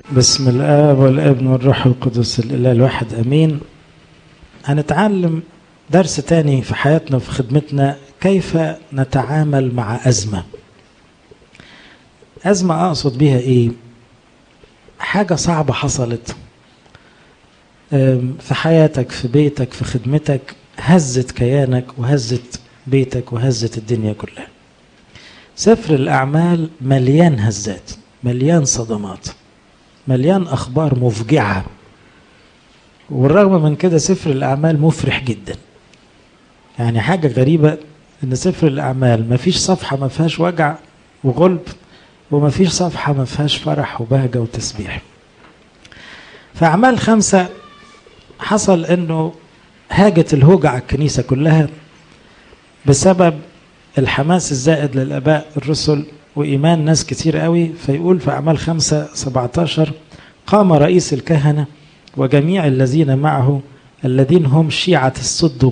بسم الآب والابن والروح القدس الإله الواحد أمين هنتعلم درس تاني في حياتنا وفي خدمتنا كيف نتعامل مع أزمة أزمة أقصد بها إيه حاجة صعبة حصلت في حياتك في بيتك في خدمتك هزت كيانك وهزت بيتك وهزت الدنيا كلها سفر الأعمال مليان هزات مليان صدمات مليان أخبار مفجعة والرغم من كده سفر الأعمال مفرح جدا يعني حاجة غريبة إن سفر الأعمال ما فيش صفحة ما فيهاش وجع وغلب وما فيش صفحة ما فيهاش فرح وبهجة وتسبيح في أعمال خمسة حصل إنه هاجت الهوجة على الكنيسة كلها بسبب الحماس الزائد للآباء الرسل وإيمان ناس كتير قوي فيقول في أعمال خمسة 17 قام رئيس الكهنة وجميع الذين معه الذين هم شيعة الصد